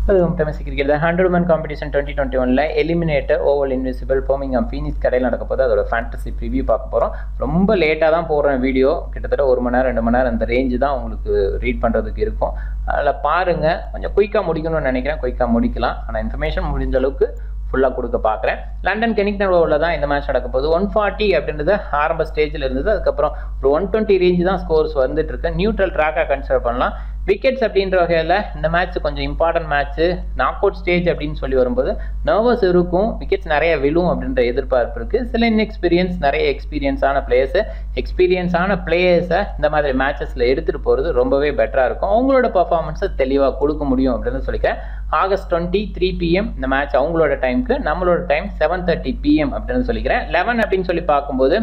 domestic cricket hundred men competition twenty twenty ஒனில் eliminator Oval Invincibles Birmingham Phoenix கடையில் நடக்க போது அதோட ஃபேண்டசி ப்ரிவியூ பார்க்க போகிறோம் ரொம்ப லேட்டாக தான் போடுறேன் வீடியோ கிட்டத்தட்ட ஒரு மணி நேரம் ரெண்டு மணி நேரம் அந்த ரேஞ்சு தான் உங்களுக்கு ரீட் பண்ணுறதுக்கு இருக்கும் அதில் பாருங்கள் கொஞ்சம் குயிக்காக முடிக்கணும்னு நினைக்கிறேன் குயிக்காக முடிக்கலாம் ஆனால் இன்ஃபர்மேஷன் முடிஞ்ச அளவுக்கு ஃபுல்லாக கொடுக்க பார்க்குறேன் லண்டன் கெனிக்டன் ஓவரில் தான் இந்த மேட்ச் நடக்க போகுது ஒன் ஃபார்ட்டி அப்படின்றது ஆரம்ப ஸ்டேஜில் இருந்தது அதுக்கப்புறம் ஒரு ஒன் டுவெண்ட்டி ரேஞ்சு தான் ஸ்கோர்ஸ் வந்துட்டு இருக்கு நியூட்ரல் ட்ராக்காக கன்சிடர் பண்ணலாம் விக்கெட்ஸ் அப்படின்ற வகையில் இந்த மேட்ச் கொஞ்சம் important match knock out stage அப்படின்னு சொல்லி வரும்போது நர்வஸ் இருக்கும் விக்கெட்ஸ் நிறைய விழும் அப்படின்ற எதிர்பார்ப்பு இருக்குது சில இன்எக்ஸ்பீரியன்ஸ் நிறைய எக்ஸ்பீரியன்ஸான பிளேயர்ஸு எக்ஸ்பீரியன்ஸான பிளேயர்ஸை இந்த மாதிரி மேட்சஸில் எடுத்துகிட்டு போகிறது ரொம்பவே பெட்டராக இருக்கும் அவங்களோட பர்ஃபார்மன்ஸை தெளிவாக கொடுக்க முடியும் அப்படின்னு சொல்லிக்கிறேன் ஆகஸ்ட் டுவெண்ட்டி த்ரீ பிஎம் இந்த மேட்ச் அவங்களோட டைமுக்கு நம்மளோட டைம் செவன் தேர்ட்டி பிஎம் அப்படின்னு சொல்லிக்கிறேன் லெவன் அப்படின்னு சொல்லி பார்க்கும்போது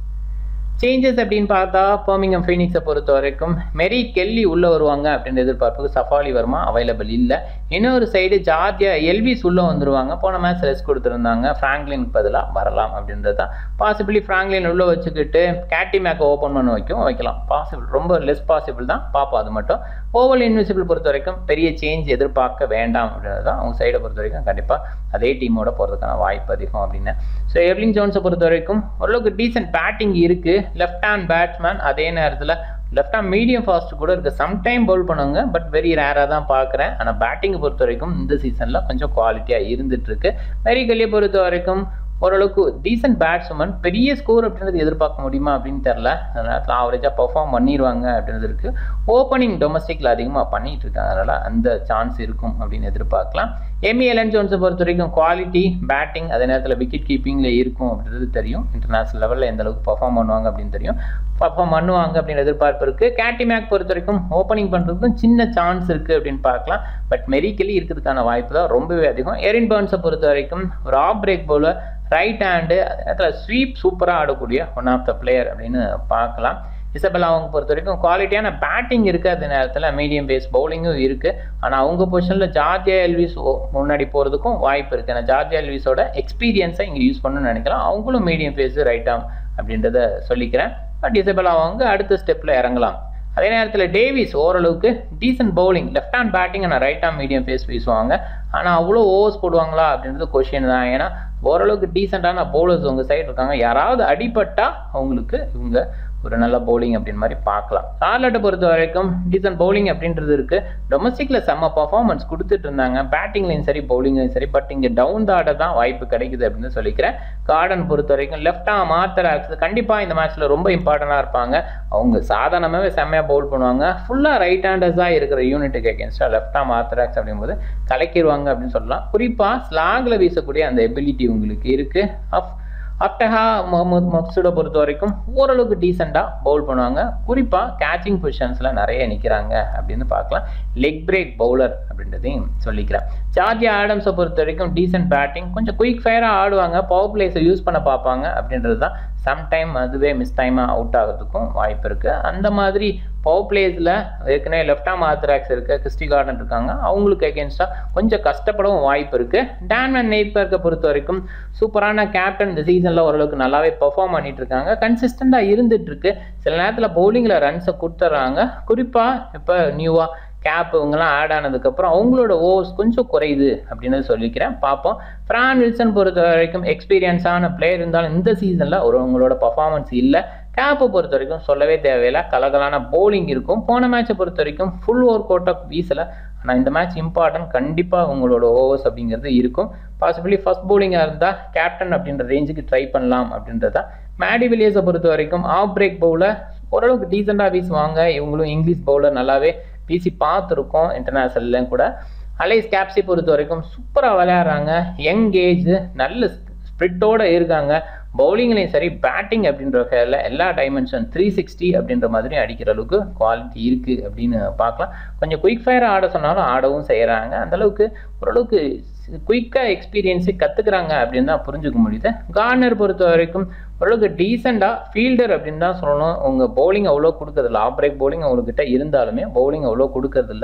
சேஞ்சஸ் அப்படின்னு பார்த்தா பர்மிங்கம் ஃபீனிக்ஸை பொறுத்த வரைக்கும் மெரி கெல்லி உள்ளே வருவாங்க அப்படின்ற எதிர்பார்ப்புக்கு சஃபாலி வர்மா அவைலபிள் இல்லை இன்னொரு சைடு ஜார்ஜியா எல்விஸ் உள்ளே வந்துருவாங்க போன மேட்ச் ரெஸ்ட் கொடுத்துருந்தாங்க ஃப்ராங்க்லினுக்கு பதிலாக வரலாம் அப்படின்றது தான் பாசிபிளி ஃப்ராங்க்லின் உள்ளே வச்சுக்கிட்டு கேட்டி மேக்கை ஓப்பன் பண்ண வைக்கும் வைக்கலாம் பாசிபிள் ரொம்ப லெஸ் பாசிபிள் தான் பார்ப்போம் அது மட்டும் ஓவல் இன்விசிபிள் பொறுத்த வரைக்கும் பெரிய சேஞ்ச் எதிர்பார்க்க வேண்டாம் அப்படின்றது தான் அவங்க சைடை பொறுத்த வரைக்கும் கண்டிப்பாக அதே டீமோட போகிறதுக்கான வாய்ப்பு அதிகம் அப்படின்னு ஸோ எவ்லிங் ஜோன்ஸை பொறுத்த வரைக்கும் ஓரளவுக்கு டீசென்ட் பேட்டிங் இருக்குது லெஃப்ட் ஹேண்ட் பேட்ஸ்மேன் அதே நேரத்தில் லெஃப்ட் ஹேண்ட் மீடியம் ஃபாஸ்ட் கூட இருக்குது சம்டைம் பவுல் பண்ணுவாங்க பட் வெரி ரேராக தான் பார்க்குறேன் ஆனால் பேட்டிங்கை பொறுத்த வரைக்கும் இந்த சீசனில் கொஞ்சம் குவாலிட்டியாக இருந்துகிட்ருக்கு மெரி கல்லியை பொறுத்த வரைக்கும் ஓரளவுக்கு டீசென்ட் பேட்ஸ்மேன் பெரிய ஸ்கோர் அப்படின்றது எதிர்பார்க்க முடியுமா அப்படின்னு தெரில அந்த நேரத்தில் ஆவரேஜாக பர்ஃபார்ம் பண்ணிடுவாங்க அப்படின்றது இருக்குது ஓப்பனிங் டொமஸ்டிக்கில் அதிகமாக பண்ணிட்டு இருக்காங்க அதனால் அந்த சான்ஸ் இருக்கும் அப்படின்னு எதிர்பார்க்கலாம் எமி எலன் ஜோன்ஸை பொறுத்த வரைக்கும் குவாலிட்டி பேட்டிங் அதே நேரத்தில் விக்கெட் கீப்பிங்கில் இருக்கும் அப்படின்றது தெரியும் இன்டர்நேஷனல் லெவலில் எந்த அளவுக்கு பர்ஃபார்ம் பண்ணுவாங்க அப்படின்னு தெரியும் பர்ஃபார்ம் பண்ணுவாங்க அப்படின்னு எதிர்பார்ப்பு இருக்குது கேட்டி மேக் பொறுத்த வரைக்கும் ஓப்பனிங் பண்ணுறதுக்கும் சின்ன சான்ஸ் இருக்குது அப்படின்னு பார்க்கலாம் பட் மெரிக்கலி இருக்கிறதுக்கான வாய்ப்பு தான் ரொம்பவே அதிகம் எரின் பர்ன்ஸை பொறுத்த வரைக்கும் ஒரு off break bowler right hand அதில் ஸ்வீப் சூப்பராக ஆடக்கூடிய ஒன் ஆஃப் த பிளேயர் அப்படின்னு பார்க்கலாம் இசபெல்லா அவங்க பொறுத்த வரைக்கும் குவாலிட்டியான பேட்டிங் இருக்குது அதே நேரத்தில் மீடியம் பேஸ் பவுலிங்கும் இருக்குது ஆனால் அவங்க பொசிஷனில் ஜார்ஜியா எல்விஸ் முன்னாடி போகிறதுக்கும் வாய்ப்பு இருக்குது ஏன்னா ஜார்ஜியா எல்விஸோட எக்ஸ்பீரியன்ஸை இங்கே யூஸ் பண்ணணும்னு நினைக்கலாம் அவங்களும் மீடியம் பேஸ் ரைட் ஆம் அப்படின்றத சொல்லிக்கிறேன் பட் இசபெல்லா அவங்க அடுத்த ஸ்டெப்பில் இறங்கலாம் அதே நேரத்தில் டேவிஸ் ஓரளவுக்கு decent bowling left hand batting ஆனால் ரைட் ஹேண்ட் மீடியம் பேஸ் வீசுவாங்க ஆனால் அவ்வளோ ஓவர்ஸ் போடுவாங்களா அப்படின்றது கொஷின் தான் ஏன்னா ஓரளவுக்கு டீசெண்டான பவுலர்ஸ் உங்கள் சைடு இருக்காங்க யாராவது அடிபட்டால் அவங்களுக்கு இவங்க ஒரு நல்ல பவுலிங் அப்படின்னு மாதிரி பார்க்கலாம் சார்லட்டை பொறுத்த வரைக்கும் டீசன்ட் பவுலிங் அப்படின்றது இருக்கு டொமஸ்டிக்ல செம்ம பர்ஃபார்மன்ஸ் கொடுத்துட்டு இருந்தாங்க பேட்டிங்லையும் சரி பவுலிங்லையும் சரி பட் இங்கே டவுன் தாட தான் வாய்ப்பு கிடைக்குது அப்படின்னு சொல்லிக்கிறேன் கார்டன் பொறுத்த வரைக்கும் லெஃப்ட் ஆம் ஆர்த்தராக்ஸ் கண்டிப்பாக இந்த மேட்ச்ல ரொம்ப இம்பார்ட்டண்டாக இருப்பாங்க அவங்க சாதாரணமாகவே செம்மையாக பவுல் பண்ணுவாங்க ஃபுல்லாக ரைட் ஹேண்டர்ஸாக இருக்கிற யூனிட்டுக்கு அகேன்ஸ்டாக லெஃப்ட் ஆம் ஆர்த்தராக்ஸ் அப்படிங்கும்போது கலக்கிடுவாங்க அப்படின்னு சொல்லலாம் குறிப்பாக ஸ்லாகில் வீசக்கூடிய அந்த எபிலிட்டி உங்களுக்கு இருக்கு அஃப் அப்டஹா முகமது மக்சூடை பொறுத்த வரைக்கும் ஓரளவுக்கு டீசெண்டாக பவுல் பண்ணுவாங்க குறிப்பாக கேச்சிங் பொசிஷன்ஸில் நிறைய நிற்கிறாங்க அப்படின்னு பார்க்கலாம் லெக் பிரேக் பவுலர் அப்படின்றதையும் சொல்லிக்கிறேன் ஜார்ஜியா ஆடம்ஸை பொறுத்த வரைக்கும் டீசென்ட் பேட்டிங் கொஞ்சம் குயிக் ஃபயராக ஆடுவாங்க பவர் பிளேஸை யூஸ் பண்ண பார்ப்பாங்க அப்படின்றது தான் சம்டைம் அதுவே மிஸ் டைமாக அவுட் ஆகிறதுக்கும் வாய்ப்பு இருக்குது அந்த மாதிரி பவர் பிளேஸில் ஏற்கனவே லெஃப்ட் ஆம் ஆர்த்தராக்ஸ் இருக்குது கிறிஸ்டி கார்டன் இருக்காங்க அவங்களுக்கு அகேன்ஸ்டாக கொஞ்சம் கஷ்டப்படவும் வாய்ப்பு இருக்குது டேன்மன் நெய்பர்க்கை பொறுத்த வரைக்கும் சூப்பரான கேப்டன் இந்த சீசனில் ஓரளவுக்கு நல்லாவே பெர்ஃபார்ம் பண்ணிட்டு இருக்காங்க கன்சிஸ்டண்டாக இருந்துட்டு இருக்கு சில நேரத்தில் பவுலிங்கில் ரன்ஸை கொடுத்துட்றாங்க குறிப்பாக இப்போ நியூவாக கேப் இவங்கெல்லாம் ஆட் ஆனதுக்கப்புறம் அவங்களோட ஓவர்ஸ் கொஞ்சம் குறையுது அப்படின்னு சொல்லிக்கிறேன் பார்ப்போம் ஃப்ரான் வில்சன் பொறுத்த வரைக்கும் எக்ஸ்பீரியன்ஸான பிளேயர் இருந்தாலும் இந்த சீசனில் ஒரு அவங்களோட பர்ஃபார்மன்ஸ் இல்லை கேப்பை பொறுத்த வரைக்கும் சொல்லவே தேவையில்லை கலகலான போலிங் இருக்கும் போன மேட்சை பொறுத்த வரைக்கும் ஃபுல் ஒர்க் அவுட்டாக வீசலை ஆனால் இந்த மேட்ச் இம்பார்ட்டன்ட் கண்டிப்பாக உங்களோட ஓவர்ஸ் அப்படிங்கிறது இருக்கும் பாசிபிளி ஃபர்ஸ்ட் பவுலிங்காக இருந்தால் கேப்டன் அப்படின்ற ரேஞ்சுக்கு ட்ரை பண்ணலாம் அப்படின்றதா மேடி வில்லியர்ஸை பொறுத்த வரைக்கும் ஆஃப் பிரேக் பவுலர் ஓரளவுக்கு டீசெண்டாக வீசுவாங்க இவங்களும் இங்கிலீஷ் பவுலர் நல்லாவே வீசி பார்த்துருக்கோம் இன்டர்நேஷ்னல்லையும் கூட அலைஸ் கேப்ஸை பொறுத்த வரைக்கும் சூப்பராக விளையாடுறாங்க யங் ஏஜ் நல்ல ஸ்ப்ரிட்டோடு இருக்காங்க பவுலிங்லேயும் சரி பேட்டிங் அப்படின்ற வகையில் எல்லா டைமென்ஷன் த்ரீ சிக்ஸ்டி அப்படின்ற மாதிரி அடிக்கிற அளவுக்கு குவாலிட்டி இருக்குது அப்படின்னு பார்க்கலாம் கொஞ்சம் குயிக் ஃபயராக ஆட சொன்னாலும் ஆடவும் செய்கிறாங்க அந்தளவுக்கு ஓரளவுக்கு குயிக்காக எக்ஸ்பீரியன்ஸு கற்றுக்குறாங்க அப்படின்னு தான் புரிஞ்சுக்க முடியுது கார்னர் பொறுத்த வரைக்கும் ஓரளவுக்கு டீசெண்டாக ஃபீல்டர் அப்படின்னு தான் சொல்லணும் உங்கள் பவுலிங் அவ்வளோ கொடுக்கறதில்ல ஆஃப் பிரேக் பவுலிங் அவங்கக்கிட்ட இருந்தாலுமே பவுலிங் அவ்வளோ கொடுக்கறதில்ல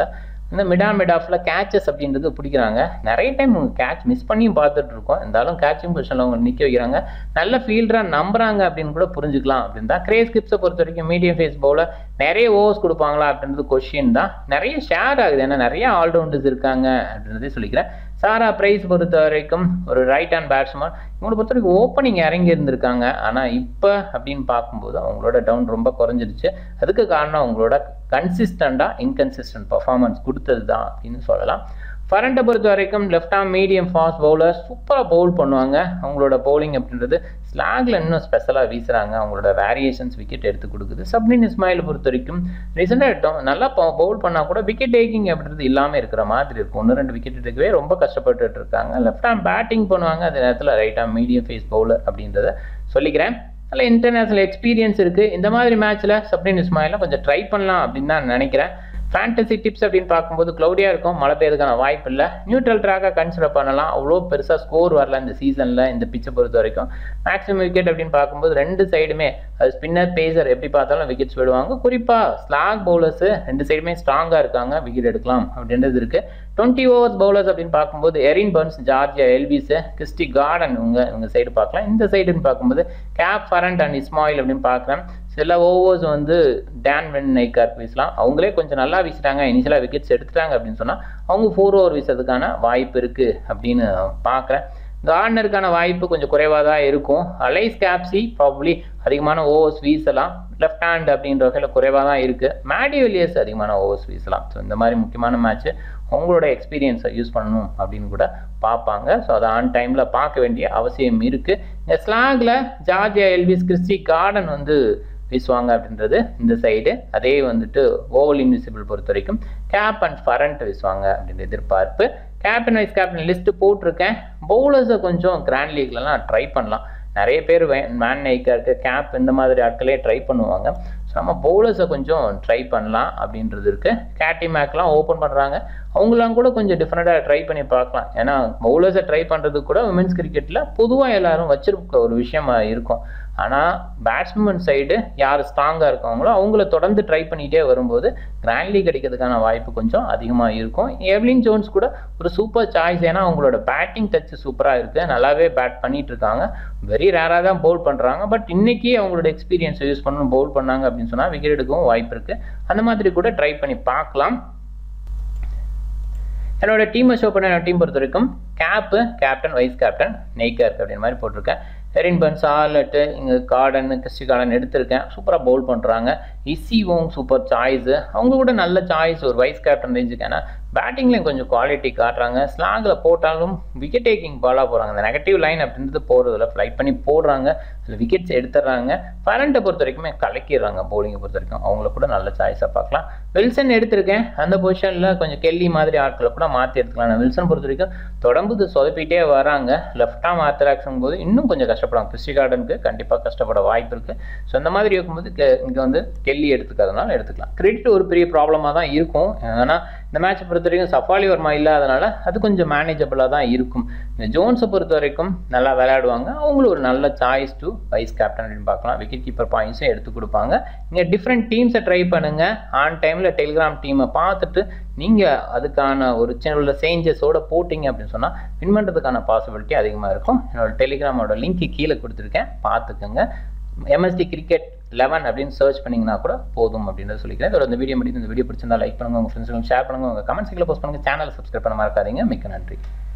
இந்த மிட் ஆன் மிட் ஆஃபில் கேச்சஸ் அப்படின்றது பிடிக்கிறாங்க நிறைய டைம் கேட்ச் மிஸ் பண்ணியும் பார்த்துட்டு இருக்கோம் இருந்தாலும் கேட்சிங் பொசிஷனில் அவங்க நிற்க வைக்கிறாங்க நல்ல ஃபீல்டராக நம்புறாங்க அப்படின்னு கூட புரிஞ்சுக்கலாம் அப்படின்னு தான் கிரேஸ் கிப்ஸை பொறுத்த வரைக்கும் மீடியம் ஃபேஸ் பவுலர் நிறைய ஓவர்ஸ் கொடுப்பாங்களா அப்படின்றது கொஷின் தான் நிறைய ஷேர் ஆகுது ஏன்னா நிறைய ஆல்ரவுண்டர்ஸ் இருக்காங்க அப்படின்றதே சொல்லிக்கிறேன் சாரா பிரைஸ் பொறுத்த வரைக்கும் ஒரு ரைட் ஹேண்ட் பேட்ஸ்மேன் இவங்களை பொறுத்த வரைக்கும் ஓப்பனிங் இறங்கி இருந்திருக்காங்க ஆனால் இப்போ அப்படின்னு பார்க்கும்போது அவங்களோட டவுன் ரொம்ப குறைஞ்சிருச்சு அதுக்கு காரணம் அவங்களோட கன்சிஸ்டண்டாக இன்கன்சிஸ்டன்ட் பர்ஃபார்மன்ஸ் கொடுத்தது தான் அப்படின்னு சொல்லலாம் ஃபரண்ட்டை பொறுத்த வரைக்கும் left arm medium fast bowler சூப்பராக பவுல் பண்ணுவாங்க அவங்களோட பவுலிங் அப்படின்றது ஸ்லாக்ல இன்னும் ஸ்பெஷலாக வீசுகிறாங்க அவங்களோட வேரியேஷன்ஸ் விக்கெட் எடுத்து கொடுக்குது சப்ளின் இஸ்மாயில் பொறுத்த வரைக்கும் ரீசெண்டாக எடுத்தோம் நல்லா பவுல் பண்ணால் கூட விக்கெட் டேக்கிங் அப்படின்றது இல்லாமல் இருக்கிற மாதிரி இருக்கும் ஒன்று ரெண்டு விக்கெட் எடுக்கவே ரொம்ப கஷ்டப்பட்டுட்டு இருக்காங்க லெஃப்ட் ஆம் பேட்டிங் பண்ணுவாங்க அதே நேரத்தில் ரைட் ஆம் மீடியம் ஃபேஸ் பவுலர் அப்படின்றத சொல்லிக்கிறேன் நல்ல இன்டர்நேஷனல் எக்ஸ்பீரியன்ஸ் இருக்குது இந்த மாதிரி மேட்ச்சில் சப்ளின் இஸ்மாயிலாம் கொஞ்சம் ட்ரை பண்ணலாம் அப்படின்னு தான் நினைக்கிறேன் ஃபேண்டசி டிப்ஸ் அப்படின்னு பார்க்கும்போது க்ளௌடியாக இருக்கும் மழை பெய்யறதுக்கான வாய்ப்பு இல்லை நியூட்ரல் ட்ராக்காக கன்சிடர் பண்ணலாம் அவ்வளோ பெருசாக ஸ்கோர் வரல இந்த சீசனில் இந்த பிச்சை பொறுத்த வரைக்கும் மேக்ஸிமம் விக்கெட் அப்படின்னு பார்க்கும்போது ரெண்டு சைடுமே அது ஸ்பின்னர் பேசர் எப்படி பார்த்தாலும் விக்கெட்ஸ் விடுவாங்க குறிப்பாக ஸ்லாக் பவுலர்ஸு ரெண்டு சைடுமே ஸ்ட்ராங்காக இருக்காங்க விக்கெட் எடுக்கலாம் அப்படின்றது இருக்குது டுவெண்ட்டி ஓவர்ஸ் பவுலர்ஸ் அப்படின்னு பார்க்கும்போது Erin Burns Georgia Elwiss Kirstie Gordon இவங்க இவங்க சைடு பார்க்கலாம் இந்த சைடுன்னு பார்க்கும்போது கேப் ஃபரண்ட் அண்ட் இஸ்மாயில் அப்படின்னு பார்க்குறேன் சில ஓவர்ஸ் வந்து டேன் வென் நைக்கார்க் வீசலாம் அவங்களே கொஞ்சம் நல்லா வீசிட்டாங்க இனிஷியலாக விக்கெட்ஸ் எடுத்துட்டாங்க அப்படின்னு சொன்னால் அவங்க ஃபோர் ஓவர் வீசுறதுக்கான வாய்ப்பு இருக்குது அப்படின்னு பார்க்குறேன் கார்னருக்கான வாய்ப்பு கொஞ்சம் குறைவாக தான் இருக்கும் அலைஸ் கேப்சி ப்ராபப்ளி அதிகமான ஓவர்ஸ் வீசலாம் லெஃப்ட் ஹேண்ட் அப்படின்ற வகையில் குறைவாக தான் இருக்குது மேடி வில்லியர்ஸ் அதிகமான ஓவர்ஸ் வீசலாம் ஸோ இந்த மாதிரி முக்கியமான மேட்ச்சு அவங்களோட எக்ஸ்பீரியன்ஸை யூஸ் பண்ணணும் அப்படின்னு கூட பார்ப்பாங்க ஸோ அதை ஆன் டைமில் பார்க்க வேண்டிய அவசியம் இருக்குது இந்த ஸ்லாகில் ஜார்ஜியா எல்விஸ் கிறிஸ்டி கார்டன் வந்து வீசுவாங்க அப்படின்றது இந்த சைடு அதே வந்துட்டு ஓவல் இன்விசிபிள் பொறுத்த வரைக்கும் கேப் அண்ட் ஃபரண்ட் வீசுவாங்க அப்படின்ற எதிர்பார்ப்பு கேப்டன் வைஸ் கேப்டன் லிஸ்ட்டு போட்டிருக்கேன் பவுலர்ஸை கொஞ்சம் கிராண்ட் லீக்லலாம் ட்ரை பண்ணலாம் நிறைய பேர் மேன் நைக்கருக்கு கேப் இந்த மாதிரி ஆட்களே ட்ரை பண்ணுவாங்க ஸோ நம்ம பவுலர்ஸை கொஞ்சம் ட்ரை பண்ணலாம் அப்படின்றது இருக்குது கேட்டி மேக்லாம் ஓப்பன் பண்ணுறாங்க அவங்களாம் கூட கொஞ்சம் டிஃப்ரெண்ட்டாக ட்ரை பண்ணி பார்க்கலாம் ஏன்னா பவுலர்ஸை ட்ரை பண்ணுறதுக்கு கூட உமன்ஸ் கிரிக்கெட்டில் பொதுவாக எல்லாரும் வச்சிருக்க ஒரு விஷயமா இருக்கும் ஆனால் பேட்ஸ்மேன் சைடு யார் ஸ்ட்ராங்காக இருக்காங்களோ அவங்கள தொடர்ந்து ட்ரை பண்ணிகிட்டே வரும்போது கிராண்ட் லீக் அடிக்கிறதுக்கான வாய்ப்பு கொஞ்சம் அதிகமாக இருக்கும் எவ்லின் ஜோன்ஸ் கூட ஒரு சூப்பர் சாய்ஸ் ஏன்னா அவங்களோட பேட்டிங் டச் சூப்பராக இருக்குது நல்லாவே பேட் பண்ணிட்டு இருக்காங்க வெரி ரேராக தான் பவுல் பண்ணுறாங்க பட் இன்னைக்கு அவங்களோட எக்ஸ்பீரியன்ஸை யூஸ் பண்ணணும் பவுல் பண்ணாங்க அப்படின்னு சொன்னால் விக்கெட் எடுக்கவும் வாய்ப்பு இருக்குது அந்த மாதிரி கூட ட்ரை பண்ணி பார்க்கலாம் என்னோட டீமை ஷோ பண்ண டீம் பொறுத்த வரைக்கும் கேப்பு கேப்டன் வைஸ் கேப்டன் நெய்கர் அப்படின்னு மாதிரி போட்டிருக்கேன் எரின் பன்ஸ் ஆர்லெட்டு இங்கே கார்டன் கிறிஸ்டி கார்டன் எடுத்திருக்கேன் சூப்பராக பவுல் பண்ணுறாங்க இசிவும் சூப்பர் சாய்ஸு அவங்க கூட நல்ல சாய்ஸ் ஒரு வைஸ் கேப்டன் ரேஞ்சுக்கு ஏன்னா பேட்டிங்லேயும் கொஞ்சம் குவாலிட்டி காட்டுறாங்க ஸ்லாகில் போட்டாலும் விக்கெட் டேக்கிங் பாலாக போகிறாங்க அந்த நெகட்டிவ் லைன் அப்படின்றது போகிறதுல ஃப்ளைட் பண்ணி போடுறாங்க அதில் விக்கெட்ஸ் எடுத்துடுறாங்க ஃபரண்ட்டை பொறுத்த வரைக்குமே கலக்கிடுறாங்க போலிங்கை பொறுத்த வரைக்கும் அவங்கள கூட நல்ல சாய்ஸாக பார்க்கலாம் வில்சன் எடுத்திருக்கேன் அந்த பொசிஷனில் கொஞ்சம் கெல்லி மாதிரி ஆட்களை கூட மாற்றி எடுத்துக்கலாம் நான் வில்சன் பொறுத்த வரைக்கும் தொடர்ந்து சொதப்பிட்டே வராங்க லெஃப்டாக மாத்திராக்ஸும் போது இன்னும் கொஞ்சம் கஷ்டப்படாங்க கிறிஸ்டி கார்டனுக்கு கண்டிப்பாக கஷ்டப்பட வாய்ப்பு இருக்குது ஸோ அந்த மாதிரி இருக்கும்போது இங்கே வந்து கெல்லி எடுத்துக்கிறதுனால எடுத்துக்கலாம் கிரெடிட் ஒரு பெரிய ப்ராப்ளமாக தான் இருக்கும் ஏன்னா இந்த மேட்சை பொறுத்த வரைக்கும் சஃபாலி வர்மா இல்லாதனால அது கொஞ்சம் மேனேஜபிளாக தான் இருக்கும் இந்த ஜோன்ஸை பொறுத்த வரைக்கும் நல்லா விளையாடுவாங்க அவங்களும் ஒரு நல்ல சாய்ஸ் டு வைஸ் கேப்டன் அப்படின்னு பார்க்கலாம் விக்கெட் கீப்பர் பாயிண்ட்ஸும் எடுத்து கொடுப்பாங்க நீங்கள் டிஃப்ரெண்ட் டீம்ஸை ட்ரை பண்ணுங்கள் ஆன் டைமில் டெலிகிராம் டீமை பார்த்துட்டு நீங்கள் அதுக்கான ஒரு சின்ன சேஞ்சஸோட போட்டிங்க அப்படின்னு சொன்னால் வின் பண்ணுறதுக்கான பாசிபிலிட்டி அதிகமாக இருக்கும் என்னோட டெலிகிராமோட லிங்க் கீழே கொடுத்துருக்கேன் பார்த்துக்கோங்க எம்எஸ்டி கிரிக்கெட் லெவன் அப்படின்னு சர்ச் பண்ணிங்கன்னா கூட போதும் அப்படின்றத சொல்லிக்கிறேன் இதோட இந்த வீடியோ முடிந்து இந்த வீடியோ பிடிச்சிருந்தா லைக் பண்ணுங்கள் உங்கள் ஃப்ரெண்ட்ஸுக்கும் ஷேர் பண்ணுங்கள் உங்கள் கமெண்ட் செக்ல போஸ்ட் பண்ணுங்கள் சேனலை சப்ஸ்கிரைப் பண்ண மறக்காதீங்க மிக்க நன்றி